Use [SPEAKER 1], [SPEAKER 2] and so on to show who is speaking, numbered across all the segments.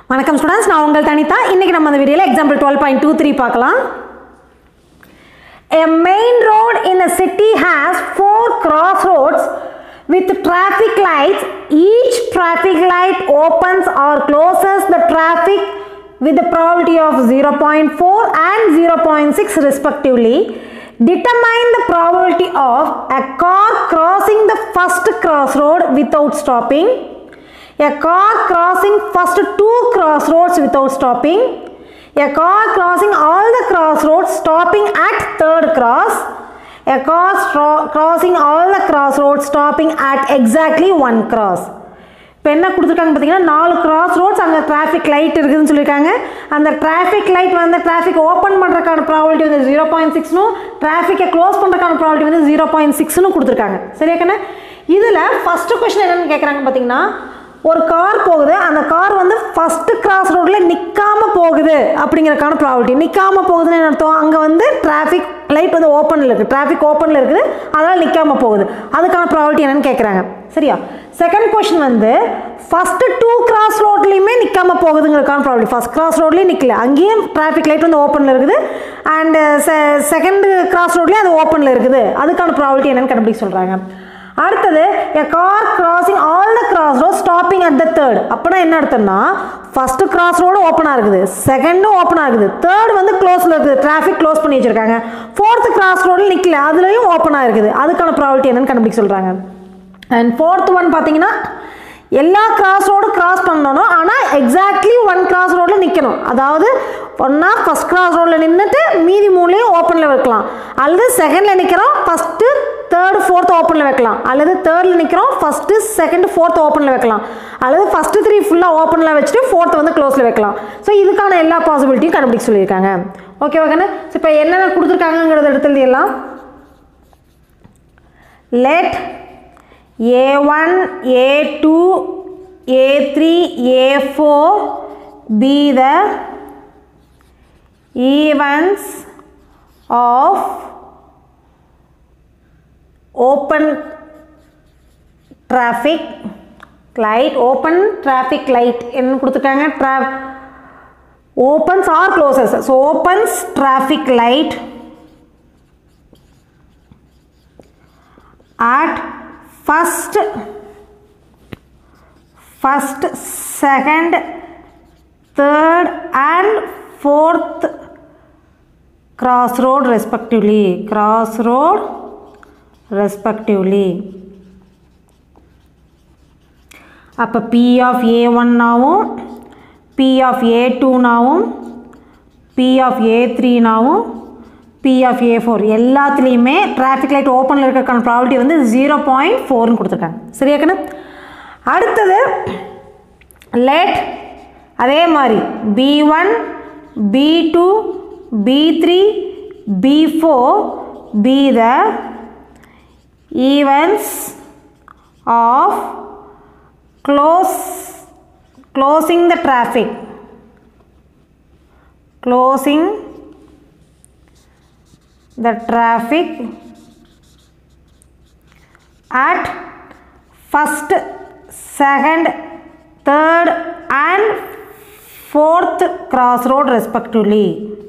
[SPEAKER 1] வணக்கம் ஸ்டூடெண்ட்ஸ் நான் உங்கள் தனிதா இன்னைக்கு நம்ம அந்த வீடியோவில் example twelve point two three பார்க்கலாம் A main road in a city has four crossroads with traffic lights. Each traffic light opens or closes the traffic with the probability of 0.4 and 0.6 respectively. Determine the probability of a car crossing the first crossroad without stopping. A car crossing first two crossroads without stopping. A car crossing all the crossroads stopping at third cross. A car stro- crossing all the crossroads stopping at exactly one cross. இப்போ என்ன கொடுத்துருக்காங்க பார்த்தீங்கன்னா நாலு cross roads அங்கே traffic light இருக்குதுன்னு சொல்லியிருக்காங்க அந்த traffic light வந்து டிராஃபிக் ஓப்பன் பண்ணுறதுக்கான ப்ராபிலிட்டி வந்து ஜீரோ பாயிண்ட் சிக்ஸ்னும் டிராஃபிக்கை க்ளோஸ் பண்ணுறதுக்கான ப்ராபிலிட்டி வந்து ஜீரோ பாயிண்ட் சிக்ஸ்னு கொடுத்துருக்காங்க சரியா கண்ணே இதில் ஃபஸ்ட்டு கொஸ்டின் என்னென்னு கேட்குறாங்க பார்த்தீங்கன்னா ஒரு கார் போகுது அந்த கார் வந்து ஃபஸ்ட்டு கிராஸ் ரோட்டில் நிற்காம போகுது அப்படிங்கிறக்கான ப்ராபிலிட்டி நிற்காம போகுதுன்னு என்ன அர்த்தம் அங்கே வந்து டிராஃபிக் லைட் வந்து ஓப்பனில் இருக்குது டிராஃபிக் ஓப்பனில் இருக்குது அதனால் நிற்காம போகுது அதுக்கான ப்ராபிலிட்டி என்னன்னு கேட்குறாங்க சரியா செகண்ட் கொஷின் வந்து ஃபஸ்ட்டு டூ கிராஸ் ரோட்லேயுமே நிற்காம போகுதுங்கிறதுக்கான ப்ராபிலிட்டி ஃபஸ்ட் கிராஸ் ரோட்லேயும் நிற்கல அங்கேயும் டிராஃபிக் லைட் வந்து ஓப்பனில் இருக்குது அண்டு செகண்ட் கிராஸ் ரோட்லேயும் அது ஓப்பனில் இருக்குது அதுக்கான ப்ராபிலிட்டி என்னன்னு கண்டுபிடிக்க சொல்கிறாங்க அடுத்தது a car crossing all the cross road stopping at the third அப்படின்னா என்ன அர்த்தம்னா ஃபர்ஸ்ட் கிராஸ் ரோடு ஓப்பனாக இருக்குது செகண்டும் ஓப்பனாக இருக்குது தேர்ட் வந்து க்ளோஸில் இருக்குது டிராஃபிக் க்ளோஸ் பண்ணி வச்சிருக்காங்க ஃபோர்த் கிராஸ் ரோடில் நிற்கல அதுலேயும் ஓப்பனாக இருக்குது அதுக்கான ப்ராபிலிட்டி என்னன்னு கண்டுபிடிக்க சொல்கிறாங்க அண்ட் ஃபோர்த் ஒன் பார்த்தீங்கன்னா எல்லா கிராஸ் ரோடும் கிராஸ் பண்ணணும் ஆனால் எக்ஸாக்ட்லி ஒன் கிராஸ் ரோடில் நிற்கணும் அதாவது ஒன்றா ஃபஸ்ட் கிராஸ் ரோடில் நின்றுட்டு மீதி மூலையும் ஓப்பனில் வைக்கலாம் அல்லது செகண்டில் நிற்கிறோம் ஃபஸ்ட்டு தேர்டு ஃபோர்த் ஓப்பனில் வைக்கலாம் அல்லது தேர்டில் நிற்கிறோம் ஃபஸ்ட்டு செகண்ட் ஃபோர்த் ஓப்பனில் வைக்கலாம் அல்லது ஃபஸ்ட்டு த்ரீ ஃபுல்லாக ஓப்பனில் வச்சுட்டு ஃபோர்த் வந்து க்ளோஸில் வைக்கலாம் ஸோ இதுக்கான எல்லா பாசிபிலிட்டியும் கண்டுபிடிக்க சொல்லியிருக்காங்க ஓகே ஓகேண்ணே ஸோ இப்போ என்னென்ன கொடுத்துருக்காங்கங்கிறத எடுத்து எழுதிடலாம் let A1, A2, A3, A4 be the events of open traffic light open traffic light என்ன கொடுத்துருக்காங்க tra opens or closes so opens traffic light at first first second third and fourth crossroad respectively crossroad respectively அப்போ P of A ஒன்னாவும் P of A டூனாவும் P of A த்ரீனாவும் P of A four எல்லாத்துலேயுமே traffic light ஓப்பனில் இருக்கிறக்கான probability வந்து zero point ஃபோர்னு கொடுத்துருக்காங்க சரியாக்கண்ணே அடுத்தது லெட் அதே மாதிரி B one B two B three B four be the events of close closing the traffic closing the traffic at first second third and fourth crossroad respectively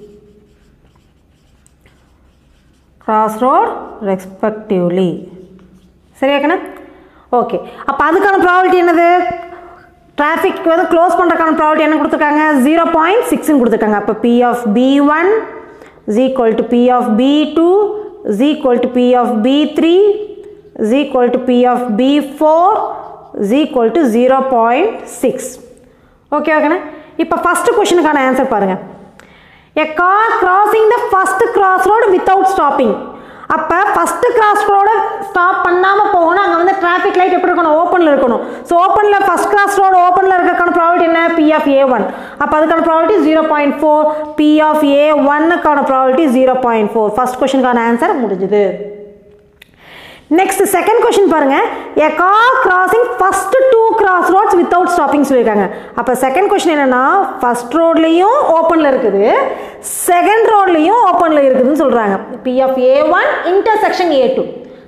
[SPEAKER 1] crossroad respectively சரியாக்கண்ணா okay அப்போ அதுக்கான probability என்னது traffic வந்து close பண்ணுறதுக்கான probability என்ன கொடுத்துருக்காங்க zero point சிக்ஸ்னு கொடுத்துருக்காங்க அப்போ P of B one is equal to P of B2 is equal to P of B3 is equal to P of B4 is equal to 0.6 okay ஓகேண்ணா இப்போ first கொஷனுக்கான answer பாருங்கள் a car crossing the first cross road without stopping அப்போ first cross road stop பண்ணாமல் போகணும் அங்கே வந்து traffic light எப்படி இருக்கணும் ஓப்பனில் இருக்கணும் ஸோ ஓப்பனில் ஃபஸ்ட் கிராஸ் ரோடு ஓப்பனில் இருக்கிறக்கான ப்ராபிலிட்டி என்ன பி ஆஃப் ஏ ஒன் அப்போ அதுக்கான probability zero point four P of A ஒன்னுக்கான probability zero point four first கொஷனுக்கான ஆன்சர் முடிஞ்சுது நெக்ஸ்ட் செகண்ட் கொஸ்டின் பாருங்க a car crossing first two cross roads without stopping சொல்லியிருக்காங்க அப்போ செகண்ட் கொஸ்டின் என்னன்னா first ரோட்லேயும் ஓப்பனில் இருக்குது செகண்ட் ரோட்லேயும் ஓப்பனில் இருக்குதுன்னு சொல்கிறாங்க P of A one intersection A two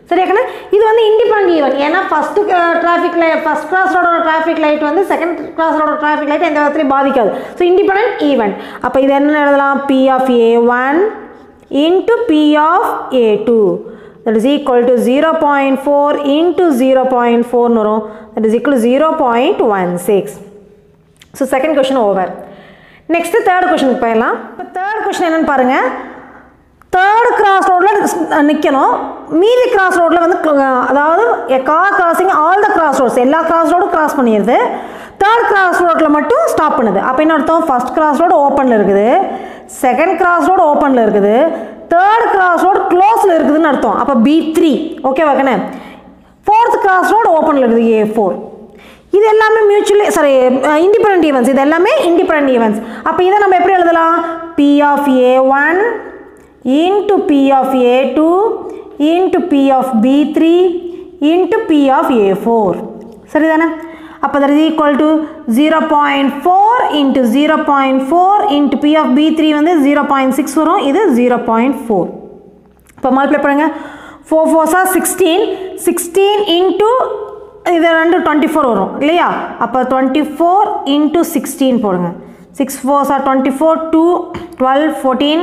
[SPEAKER 1] சரியாக்கண்ணா இது வந்து இண்டிபெண்ட் ஈவன் ஏன்னா first traffic light first cross ரோடோட டிராஃபிக் லைட் வந்து second cross road traffic light எந்த விதத்துலையும் பாதிக்காது ஸோ இண்டிபெண்ட் ஈவெண்ட் அப்போ இது என்ன எழுதலாம் P of A one into P of A two that is equal to 0.4 into 0.4 வரும் that is equal to 0.16 so second question over next third question போயிடலாம் இப்போ third question என்னன்னு பாருங்க தேர்ட் கிராஸ் ரோடில் நிற்கணும் மீதி கிராஸ் ரோடில் வந்து cl- அதாவது car crossing all the cross roads எல்லா கிராஸ் ரோடும் கிராஸ் பண்ணிடுது தேர்ட் கிராஸ் ரோட்டில் மட்டும் ஸ்டாப் பண்ணுது அப்போ என்ன அர்த்தம் ஃபர்ஸ்ட் கிராஸ் ரோடு ஓப்பனில் இருக்குது செகண்ட் கிராஸ் ரோடு ஓப்பனில் இருக்குது தேர்ட் கிராஸ் ரோடு க்ளோஸில் இருக்குதுன்னு அர்த்தம் அப்போ பி த்ரீ ஓகேவா கண்ணே ஃபோர்த் கிராஸ் ரோடு ஓப்பனில் இருக்குது ஏ ஃபோர் இது எல்லாமே மியூச்சுவலி சாரி இண்டிபெண்ட் ஈவெண்ட்ஸ் இது எல்லாமே இண்டிபெண்ட் ஈவெண்ட்ஸ் அப்போ இதை நம்ம எப்படி எழுதலாம் P of A one into P of A two into P of B three into P of A four சரிதானே அப்போ that is equal to zero point four into zero point four into P of B three வந்து zero point six வரும் இது zero point four இப்போ multiply பண்ணுங்க four ஃபோர்ஸா sixteen sixteen into இது ரெண்டு டுவெண்ட்டி ஃபோர் வரும் இல்லையா அப்போ டுவெண்ட்டி ஃபோர் இன்ட்டு சிக்ஸ்டீன் போடுங்க சிக்ஸ் ஃபோர்ஸா twenty four two twelve fourteen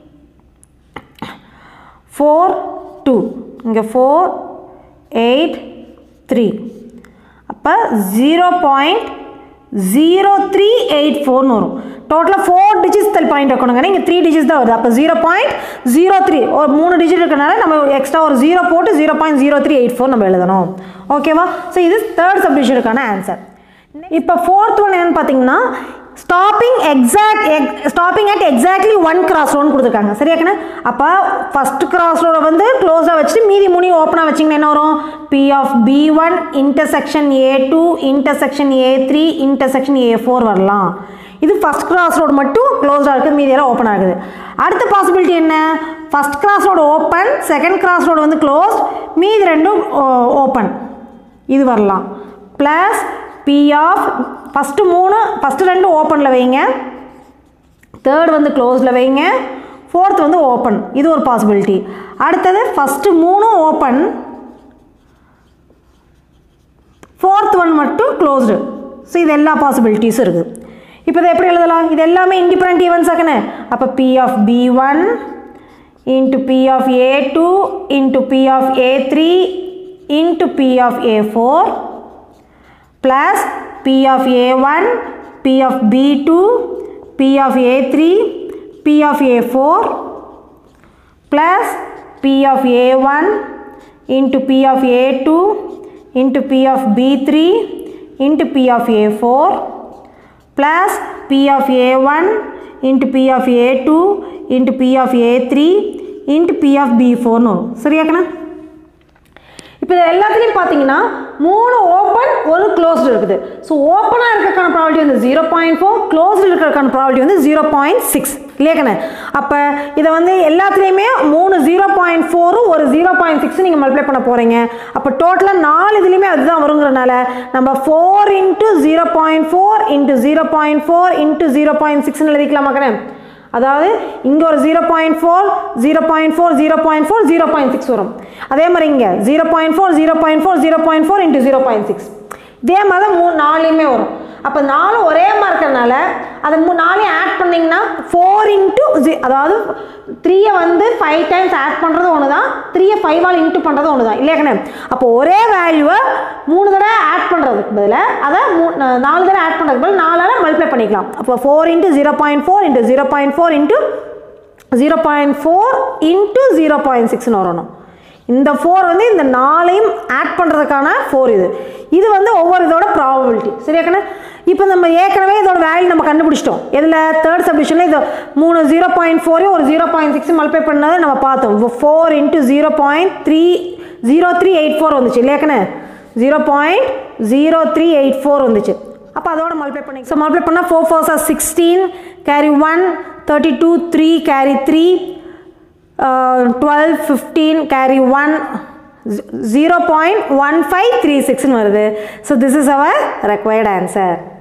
[SPEAKER 1] four two இங்கே ஃபோர் எயிட் த்ரீ அப்போ zero point zero three eight ஃபோர்னு வரும் டோட்டலாக ஃபோர் டிஜிட்ஸ் தல் பாயிண்ட் வைக்கணுங்க இங்கே த்ரீ டிஜிட்ஸ் தான் வருது அப்போ ஜீரோ பாயிண்ட் ஜீரோ த்ரீ ஒரு மூணு டிஜிட் இருக்கனால நம்ம எக்ஸ்ட்ரா ஒரு ஜீரோ போட்டு zero point zero three eight four நம்ம எழுதணும் ஓகேவா ஸோ இது தேர்ட் சப்டிஷனுக்கான ஆன்சர் இப்போ ஃபோர்த் ஒன் என்னன்னு பார்த்தீங்கன்னா stopping exact stopping at exactly one cross road கொடுத்துருக்காங்க சரியாக்கண்ணே அப்போ ஃபர்ஸ்ட் கிராஸ் ரோட வந்து க்ளோஸாக வச்சுட்டு மீதி முனி ஓப்பனாக வச்சிங்கன்னா என்ன வரும் P of B one intersection A two intersection A three intersection A four வரலாம் இது ஃபர்ஸ்ட் கிராஸ் ரோடு மட்டும் க்ளோஸ்டாக இருக்குது மீதி எல்லாம் ஓப்பன் ஆகுது அடுத்த பாசிபிலிட்டி என்ன first cross road open second cross road வந்து க்ளோஸ் மீதி ரெண்டும் ஓப்பன் இது வரலாம் ப்ளஸ் பி ஆஃப் ஃபஸ்ட்டு மூணு ஃபஸ்ட்டு ரெண்டு ஓப்பனில் வைங்க தேர்ட் வந்து க்ளோஸில் வைங்க ஃபோர்த் வந்து ஓப்பன் இது ஒரு பாசிபிலிட்டி அடுத்தது ஃபஸ்ட்டு மூணும் ஓப்பன் ஃபோர்த் ஒன் மட்டும் க்ளோஸ்டு ஸோ இது எல்லா பாசிபிலிட்டிஸும் இருக்குது இப்போ இதை எப்படி எழுதலாம் இது எல்லாமே இண்டிபெண்ட் ஈவெண்ட்ஸ் ஆக்கனே அப்போ P of B one into P of A two into P of A three into P of A four plus P of A1, P of B2, P of A3, P of A4 plus P of A1 into P of A2 into P of B3 into P of A4 plus P of A1 into P of A2 into P of A3 into P of B4 னு வரும் சரியாக்கண்ணா இப்போ இது எல்லாத்துலேயும் பார்த்தீங்கன்னா மூணு open ஒரு closed இருக்குது so ஓப்பனாக இருக்கிறதுக்கான ப்ராபர்ட்டி வந்து ஜீரோ பாயிண்ட் ஃபோர் க்ளோஸ்டு இருக்கிறதுக்கான ப்ராபர்ட்டி வந்து ஜீரோ பாயிண்ட் சிக்ஸ் இல்லையாக்கண்ணே அப்போ இதை வந்து எல்லாத்துலேயுமே மூணு ஜீரோ பாயிண்ட் ஃபோரும் ஒரு ஜீரோ பாயிண்ட் சிக்ஸ் நீங்கள் மல்டிப்ளை பண்ண போகிறீங்க அப்போ டோட்டலாக நாலு இதுலேயுமே அதுதான் வருங்கிறனால நம்ம four into zero point four into zero point four into zero point சிக்ஸ்னு எழுதிக்கலாமாக்கண்ணே அதாவது இங்கே ஒரு zero point four zero point four zero point four zero point six வரும் அதே மாதிரி இங்கே zero point four zero point four zero point four into zero point six இதே மாதிரி தான் மூணு நாலுமே வரும் அப்போ நாலும் ஒரே மாதிரி இருக்கிறனால அதை மூ நாளையும் ஆட் பண்ணிங்கன்னா ஃபோர் இன்ட்டு ஜி அதாவது த்ரீயை வந்து ஃபைவ் டைம்ஸ் ஆட் பண்ணுறது ஒன்று தான் த்ரீயை ஃபைவால் இன்ட்டு பண்ணுறது ஒன்று தான் இல்லையாக்கண்ணே அப்போ ஒரே வேல்யூவை மூணு தடவை ஆட் பண்ணுறதுக்கு பதிலாக அதை மூ நா- நாலு தடவை ஆட் பண்ணுறதுக்கு பதில் நாலால் மல்டிப்ளை பண்ணிக்கலாம் அப்போ four into zero point four into zero point four into zero point four into zero point சிக்ஸ்னு வரணும் இந்த ஃபோர் வந்து இந்த நாலையும் ஆட் பண்ணுறதுக்கான ஃபோர் இது இது வந்து ஒவ்வொரு இதோட ப்ராபபிலிட்டி சரியாக்கண்ணே இப்போ நம்ம ஏற்கனவே இதோட வேல்யூ நம்ம கண்டுபிடிச்சிட்டோம் இதில் தேர்ட் சப்டிஷனில் இது மூணு ஜீரோ பாயிண்ட் ஃபோரையும் ஒரு ஜீரோ பாயிண்ட் சிக்ஸ் மல்டிப்ளை பண்ணதை நம்ம பார்த்தோம் four into zero point three zero three eight four வந்துச்சு இல்லையாக்கண்ணே zero point zero three eight four வந்துச்சு அப்போ அதோட மல்டிப்ளை பண்ணி ஸோ மல்டிப்ளை பண்ணால் ஃபோர் ஃபோர் சார் sixteen carry one thirty two three carry three twelve fifteen carry one zero point one five three six வருது so this is our required answer